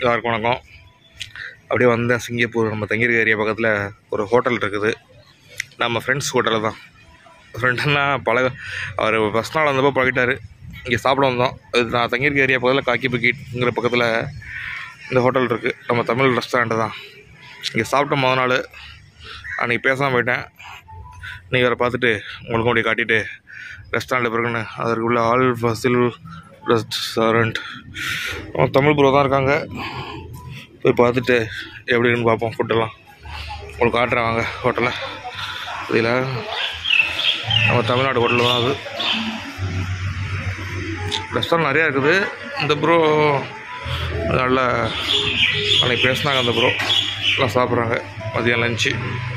எல்லாருக்கும் வணக்கம் அப்படியே வந்தேன் சிங்கப்பூர் நம்ம தங்கியிருக்க ஏரியா பக்கத்தில் ஒரு ஹோட்டல் இருக்குது நம்ம ஃப்ரெண்ட்ஸ் ஹோட்டலில் தான் ஃப்ரெண்டுன்னா பழக அவர் ஃபஸ்ட் நாள் வந்தப்போ பழகிட்டார் இங்கே சாப்பிட வந்தோம் இது நான் தங்கியிருக்க ஏரியா பக்கத்தில் காக்கி பக்கெட்ங்கிற பக்கத்தில் இந்த ஹோட்டல் இருக்குது நம்ம தமிழ் ரெஸ்டாரண்ட்டு தான் இங்கே சாப்பிட்ட முத நாள் அன்றைக்கி பேசாமல் போயிட்டேன் நீ வேறு பார்த்துட்டு உங்களுக்கும் அப்படியே காட்டிட்டு ரெஸ்டாரண்ட்டில் பிறகுன்னு அதற்கு உள்ள ஆல் ஃபசில் ரெஸ்டாரண்ட் தமிழ் ப்ரோ தான் இருக்காங்க போய் பார்த்துட்டு எப்படி இருக்குன்னு பார்ப்போம் ஃபுட்டெல்லாம் உங்களுக்கு காட்டுறேன் வாங்க ஹோட்டலை இதில் நம்ம தமிழ்நாடு ஹோட்டல் தான் அது ரெஸ்டாரண்ட் நிறையா இருக்குது இந்த ப்ரோ நல்லா அன்னைக்கு பேசினாங்க அந்த ப்ரோ எல்லாம் சாப்பிட்றாங்க மதியம் லஞ்சு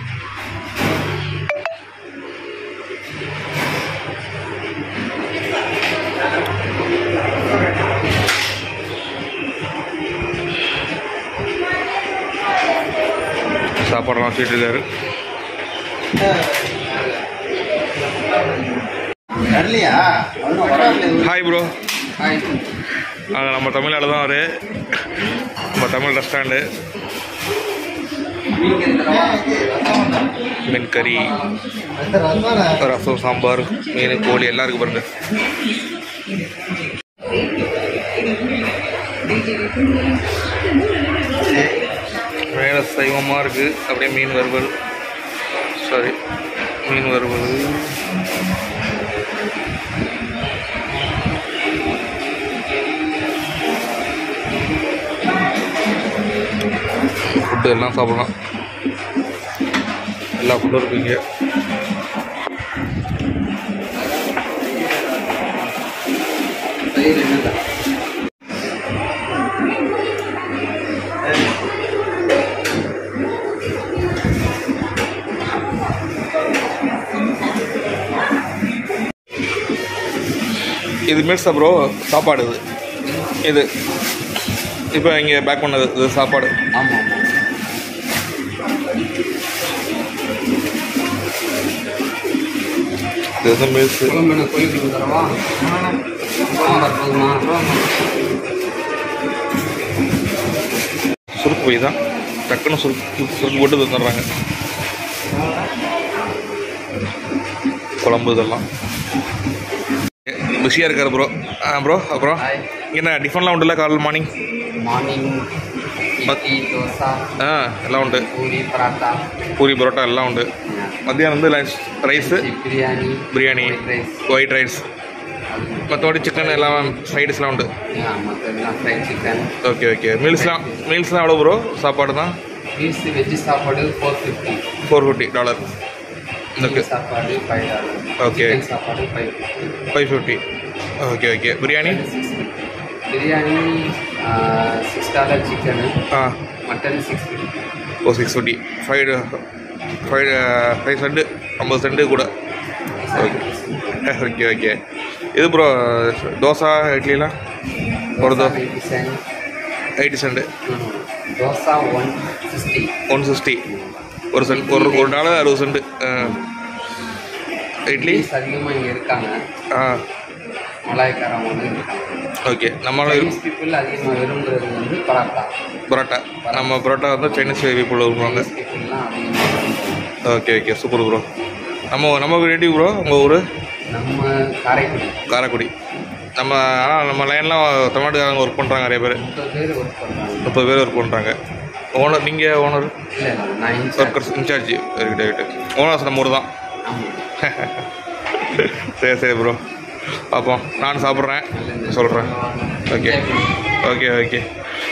சாப்பாடெல்லாம் வச்சுட்டு இருக்காரு வரலையா ஒன்றும் வராமல் ஹாய் ப்ரோ நம்ம தமிழ்நாடு தான் அவர் நம்ம தமிழ் ரெஸ்டாரண்ட்டு மீன் கறி ரசம் சாம்பார் மீன் கோழி எல்லாம் இருக்கு பாருங்க மேலே சைவமாக இருக்குது அப்படியே மீன் வறுவல் சாரி மீன் வறுவல் ஃபுட்டு எல்லாம் சாப்பிடலாம் எல்லா ஃபுட்டும் இருக்கு இங்கே இது மீட்ஸ் ப்ரோ சாப்பாடு இது இது இப்போ இங்கே பேக் பண்ணது இது சாப்பாடு ஆமாம் இது வந்து மீல்ஸு மீன் கோழிக்கு தரவா போதுமா சுருக்கு போய் தான் டக்குன்னு சுருக்கு சுருக்கு போட்டு தந்துடுறாங்க குழம்பு இதெல்லாம் பிஸியாக இருக்காரு ப்ரோ ஆ ப்ரோ அப்புறம் ஹாய் இங்கே என்ன டிஃபன்லாம் உண்டுல்ல காலையில் மார்னிங் மார்னிங் இட்லி தோசை ஆ எல்லாம் உண்டு பூரி பராத்தா பூரி பரோட்டா எல்லாம் உண்டு மத்தியானம் வந்து lunch rice biryani biryani white rice. White rice மற்றபடி சிக்கன் எல்லாம் ஃப்ரைட்ஸ்லாம் உண்டு மற்றெல்லாம் ஃப்ரைட் சிக்கன் ஓகே ஓகே மீல்ஸ்லாம் மீல்ஸ்லாம் எவ்வளோ ப்ரோ சாப்பாடு தான் பீஸ் வெஜ் சாப்பாடு four fifty four fifty dollar okay சாப்பாடு ஃபைவ் டாலர் Okay. சிக்கன் சாப்பாடு five fifty five fifty okay okay biryani biryani six dollar chicken ஆ மட்டன் சிக்ஸ் ஃபிஃப்டி ஓ six fifty five five five cent ஐம்பது சென்ட்டு கூட ஓகே ஓகே இது bro dosa இட்லிலாம் ஒரு தோ eighty cent eighty cent dosa one sixty one sixty ஒரு சென்ட் ஒரு ஒரு டாலர் அறுபது சென்ட்டு இட்லி அதிகமாக இங்கே இருக்காங்க ஆ மலாய்க்காரங்க வந்து இருக்காங்க ஓகே நம்மளால சைனீஸ் பீப்புள் அதிகமாக விரும்புறது வந்து பரோட்டா பரோட்டா நம்ம பரோட்டா வந்து சைனீஸ் பீப்புள் விரும்புவாங்க சைனீஸ் பீப்புள்லாம் அதிகமாக விரும்புவாங்க ஓகே ஓகே சூப்பர் ப்ரோ நம்ம நம்ம ரிலேட்டிவ் ப்ரோ உங்கள் ஊர் நம்ம காரைக்குடி காரைக்குடி நம்ம ஆனால் நம்ம லைன்லாம் தமிழ்நாட்டுக்காரங்க ஒர்க் பண்ணுறாங்க நிறைய பேர் முப்பது பேர் ஒர்க் பண்ணுறாங்க முப்பது பேர் ஒர்க் பண்ணுறாங்க ஓனர் நீங்கள் ஓனர் இல்லை இல்லை நான் incharge workers incharge right right owners நம்ம ஊர் தான் ஆமாம் சரி சரி ப்ரோ பார்ப்போம் நான் சாப்பிட்றேன் சொல்கிறேன் ஓகே ஓகே ஓகே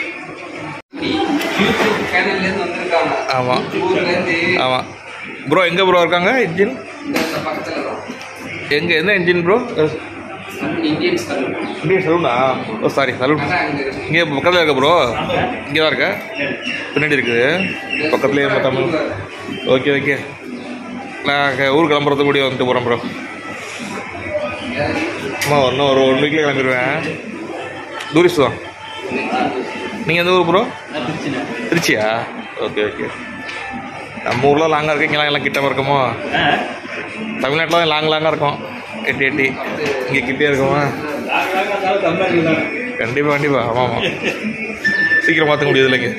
யூடியூப் சேனல்லேருந்து வந்திருக்காங்க ஆமாம் ஊர்லேருந்து ஆமாம் ப்ரோ எங்கே ப்ரோ இருக்காங்க இன்ஜின் இந்த பக்கத்தில் தான் எங்கே என்ன engine bro Indian saloon Indian சலூனா ஓ சாரி சலூன் அதான் அங்கே இருக்கு இங்கே பக்கத்தில் இருக்க ப்ரோ இங்கே தான் இருக்க பின்னாடி இருக்குது பக்கத்துலேயே நம்ம தமிழ் ஓகே ஓகே நான் க- ஊர் கிளம்புறதுக்கு கூடிய வந்துட்டு போகிறேன் ப்ரோ அம்மா இன்னும் ஒரு ஒன் வீக்கில் கிளம்பிடுவேன் டூரிஸ்ட் தான் நீங்கள் எந்த ஊர் ப்ரோ திருச்சியா ஓகே ஓகே நம்ம ஊரில் லாங்காக இருக்கு இங்கெல்லாம் எல்லாம் கிட்ட இருக்கோமோ தமிழ்நாட்டில் தான் லாங் லாங்காக இருக்கும் எட்டி எட்டி இங்கே கிட்டே இருக்குமா கண்டிப்பாக கண்டிப்பாக ஆமாம் ஆமாம் சீக்கிரம் மாற்ற முடியாது இல்லைங்க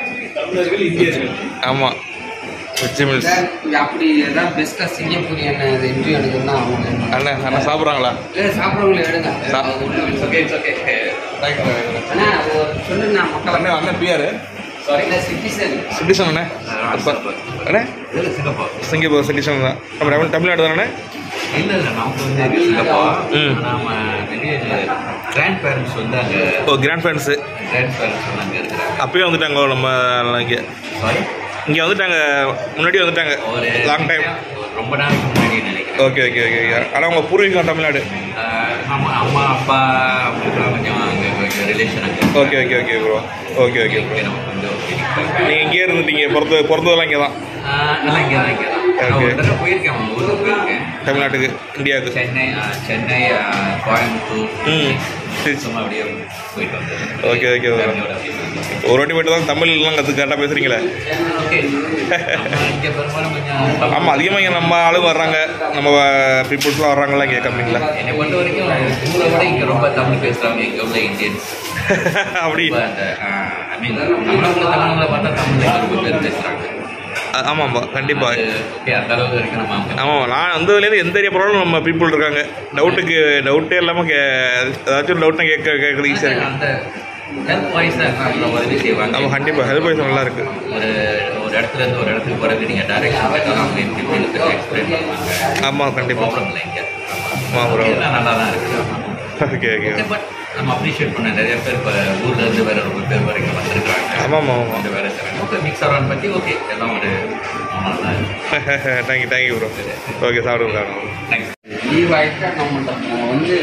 ஆமாம் வெஜ்ஜி மீல்ஸ் சார் இங்க அப்படி ஏதாவது பெஸ்ட்டாக சிங்கப்பூர் என்ன இன்டர்வியூ எடுக்கணும்னா அவங்க அண்ணன் அண்ணன் சாப்பிட்றாங்களா இல்லை சாப்பிட்றவங்கள எடுங்க சா- அது உள்ள ஓகே ஓகே அண்ணா ஒரு சொல்லுங்க நான் மக்கள் அண்ணன் அண்ணன் பிஆர் இல்லை சிட்டிசன் சிட்டிசன் அண்ணே அப்பா அண்ணே சிங்கப்பூர் சிட்டிசன் தான் நம்ம தமிழ் தமிழ்நாடு தானே இல்ல இல்ல நமக்கு வந்து சிங்கப்பூர் ம். நாம நிறைய கிராண்ட் பேரண்ட்ஸ் வந்து அங்க oh grand friends grandparents வந்து அங்க இருக்கிறாங்க அப்பயே வந்துட்டாங்க நம்ம இங்கே சாரி இங்கே வந்துட்டாங்க முன்னாடி வந்துட்டாங்க ஒரு லாங் டைம் ரொம்ப நாளைக்கு முன்னாடி நினைக்கிறேன் ஓகே ஓகே ஓகே ஓகே ஆனால் உங்கள் பூர்வீகம் தமிழ்நாடு ஆஹ் ஆமா அம்மா அப்பா அவங்களுக்குலாம் கொஞ்சம் அங்க கொஞ்சம் ரிலேஷன் அங்க okay okay okay bro okay okay bro இங்க நமக்கு வந்து ஒரு feeling. நீங்கள் இங்கேயே இருந்துட்டீங்க பிறந்த பிறந்ததெல்லாம் இங்கே தான் ஆஹ் எல்லாம் இங்கே தான் இங்கே தான் நான் ஒரு தடவை போயிருக்கேன் அவங்க ஊருக்கு போயிருக்கேன் தமிழ்நாட்டுக்கு இந்தியாவுக்கு சென்னை ஆஹ் சென்னை ஆஹ் கோயம்புத்தூர் ம் சரி சும்மா அப்படியே போயிட்டு வந்தேன் ஓகே ஓகே ஓகே ஃபேமிலியோட அப்படியே போயிட்டு வந்தேன். ஒரு வாட்டி போய்ட்டு தான் தமிழ்லாம் கற்று கரெக்டாக பேசுகிறீங்களே ஓகே நம்ம இங்கே பெரும்பாலும் கொஞ்சம் ஆமாம் அதிகமாக இங்கே நம்ம ஆளுங்க வர்றாங்க நம்ம பீப்புள்ஸ்லாம் வர்றாங்களா இங்கே கம்பெனியில் என்னை பொறுத்த வரைக்கும் ஊரை விட இங்கே ரொம்ப தமிழ் பேசுகிறாங்க இங்கே உள்ள இந்தியன்ஸ் அப்படி ரொம்ப அந்த ஐ மீன் நம்மளோட தமிழ்களை பார்த்தா தமிழில் ரொம்ப பேர் பேசுகிறாங்க ஆமாம்ப்பா கண்டிப்பாக ஓகே அந்த அளவுக்கு வரைக்கும் நம்ம ஆமாம் நான் வந்ததுலேருந்து எந்த ஏரியா போனாலும் நம்ம பீப்புள் இருக்காங்க டவுட்டுக்கு டவுட்டே இல்லாமல் கே ஏதாச்சும் டவுட்னா கேட்க கேட்குறது ஈஸியாக இருக்குது அந்த ஹெல்ப் வாய்ஸாக இருக்காங்க உதவி செய்வாங்க நம்ம கண்டிப்பாக ஹெல்ப் வைஸ் நல்லா இருக்குது ஒரு ஒரு இடத்துல இருந்து ஒரு இடத்துக்கு போகிறது நீங்கள் டைரக்ஷன் கேட்டாலும் அவங்க எப்படி எடுத்து எக்ஸ்பிளைன் பண்ணுவாங்க ஆமாம் கண்டிப்பாக ப்ராப்ளம் இல்லை இங்கே ஆமாம் ப்ரோ எல்லாம் நல்லா தான் இருக்குது ஓகே ஓகே ஓகே பட் நம்ம அப்ரிஷியேட் பண்ண நிறைய பேர் இப்போ ஊர்ல இருந்து வேற ரொம்ப பேர் வரைக்கும் வந்திருக்காங்க ஆமாம் ஆமாம் வந்து வேலை செய்கிறாங்க ஓகே மிக்ஸ் அரௌண்ட் பற்றி ஓகே எல்லாம் ஒரு நல்லா தேங்க்யூ தேங்க்யூ ப்ரோ ஓகே சாப்பிடுங்க சாப்பிடுங்க தேங்க்ஸ் லீவ் ஆகிட்டா நம்ம நம்ம வந்து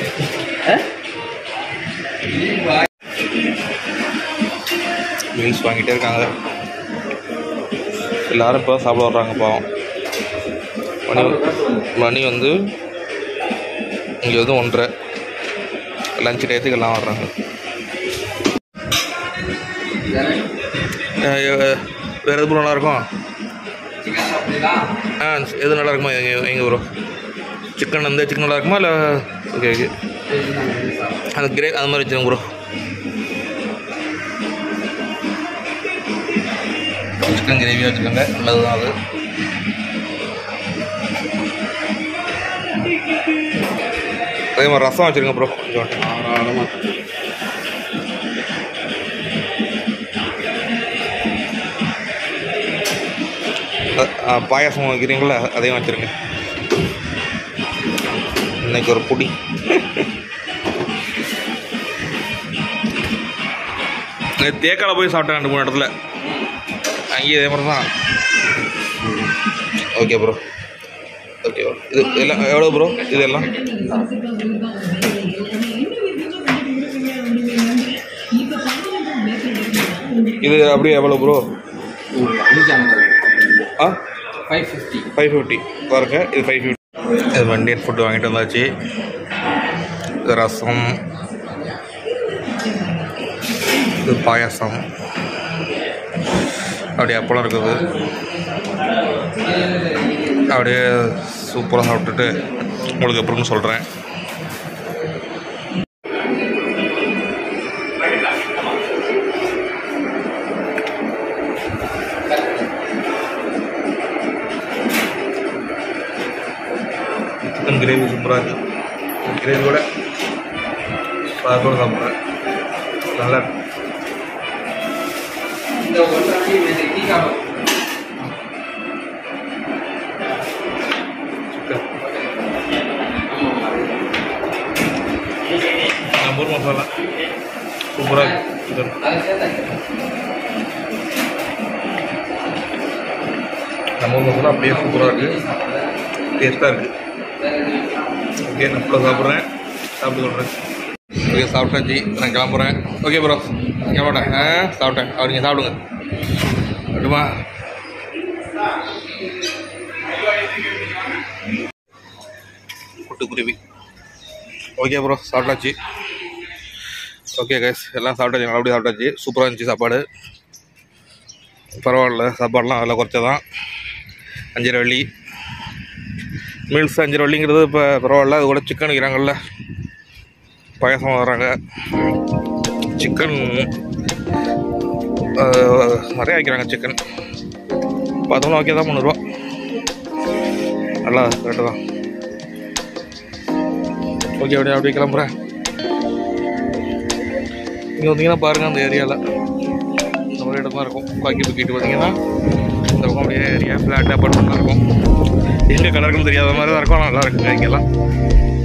லீவ் ஆகி மீல்ஸ் வாங்கிட்டே இருக்காங்க எல்லாரும் இப்போ சாப்பிட வர்றாங்க பாவம் மணி மணி வந்து இங்கே வந்து ஒன்றரை லஞ்ச் டயத்துக்கு எல்லாம் வர்றாங்க அஹ் எ- வேறு எது ப்ரோ நல்லா இருக்கும் சிக்கன் சாப்பிடலாம் ஆ எது நல்லா இருக்குமா எங்கள் எங்கள் ப்ரோ சிக்கன் வந்து சிக்கன் நல்லா இருக்குமா இல்லை ஓகே ஓகே அந்த கிரே அது மாதிரி வச்சுருங்க ப்ரோ சிக்கன் கிரேவி வச்சுக்கோங்க நல்லது தான் அது அதே மாதிரி ரசம் வச்சுருங்க ப்ரோ கொஞ்சம் தாராளமாக அ- அ, பாயாசம் வைக்கிறீங்களா அதையும் வச்சுருங்க இன்னைக்கு ஒரு புடி நேத்து தேக்கால போய் சாப்பிட்டேன் ரெண்டு மூணு இடத்துல அங்கேயும் இதே மாதிரி தான் ஓகே ப்ரோ ஓகே ப்ரோ இது எல்லாம் எவ்வளோ ப்ரோ இது எல்லாம் இது அப்படியே எவ்வளோ ப்ரோ அஞ்சு ஐம்பது ஆ ஃபைவ் ஃபிஃப்டி ஃபைவ் ஃபிஃப்டி பாருங்க இது ஃபைவ் ஃபிஃப்டி இது வண்டியன் ஃபுட்டு வாங்கிட்டு வந்தாச்சு இது ரசம் இது பாயாசம் அப்படியே அப்பளம் இருக்குது அப்படியே சூப்பராக சாப்பிட்டுட்டு உங்களுக்கு அப்புறம் சொல்கிறேன் சிக்கன் கிரேவி சூப்பராக இருக்குது கிரேவி கூட கூட சாப்பிட்றேன் நல்லா இருக்கு. இந்த ஒன்றரை மணி டீ காப்பி சிக்கன் நம்பூர் மசாலா சூப்பராக சிக்கன் அதை சேர்த்தா நம்பூர் மசாலா அப்படியே சூப்பராக இருக்குது டேஸ்ட்டாக இருக்குது ஓகே நான் ஃபுல்லாக சாப்பிட்றேன் சாப்பிட்டு சொல்கிறேன் ஓகே சாப்பிட்டாச்சு நான் கிளம்புறேன் ஓகே ப்ரோ கிளம்பட்டேன் ஆ சாப்பிட்டேன் அவர் நீங்கள் சாப்பிடுங்க அப்படிமா குட்டுக்குருவி ஓகே ப்ரோ சாப்பிட்டாச்சு ஓகே கைஸ் எல்லாம் சாப்பிட்டாச்சு நல்லபடியாக சாப்பிட்டாச்சு சூப்பராக இருந்துச்சு சாப்பாடு பரவாயில்ல சாப்பாடெலாம் அதில் குறைச்சதான் அஞ்சரை வெள்ளி மீல்ஸ் அஞ்சரை வெள்ளிங்கிறது இப்போ பரவாயில்ல அது கூட சிக்கன் விற்கிறாங்கல்ல பாயசம் வர்றாங்க சிக்கன் அஹ், நிறைய வைக்கிறாங்க சிக்கன் பார்த்தோம்னா ஓகே தான் முந்நூறுரூவா நல்லா கரெக்டு தான் ஓகே அப்படியே அப்படியே கிளம்புறேன் இங்கே வந்தீங்கன்னா பாருங்கள் அந்த ஏரியாவில் இந்த மாதிரி இடமா இருக்கும் பாக்கி தூக்கிட்டு வந்தீங்கன்னா இந்த பக்கம் அப்படியே ஏரியா ஃப்ளாட் அப்பார்ட்மெண்ட்லாம் இருக்கும் எங்கே கலருக்கும் தெரியாத மாதிரி தான் இருக்கும் ஆனால் நல்லா இருக்குங்க இங்கெல்லாம்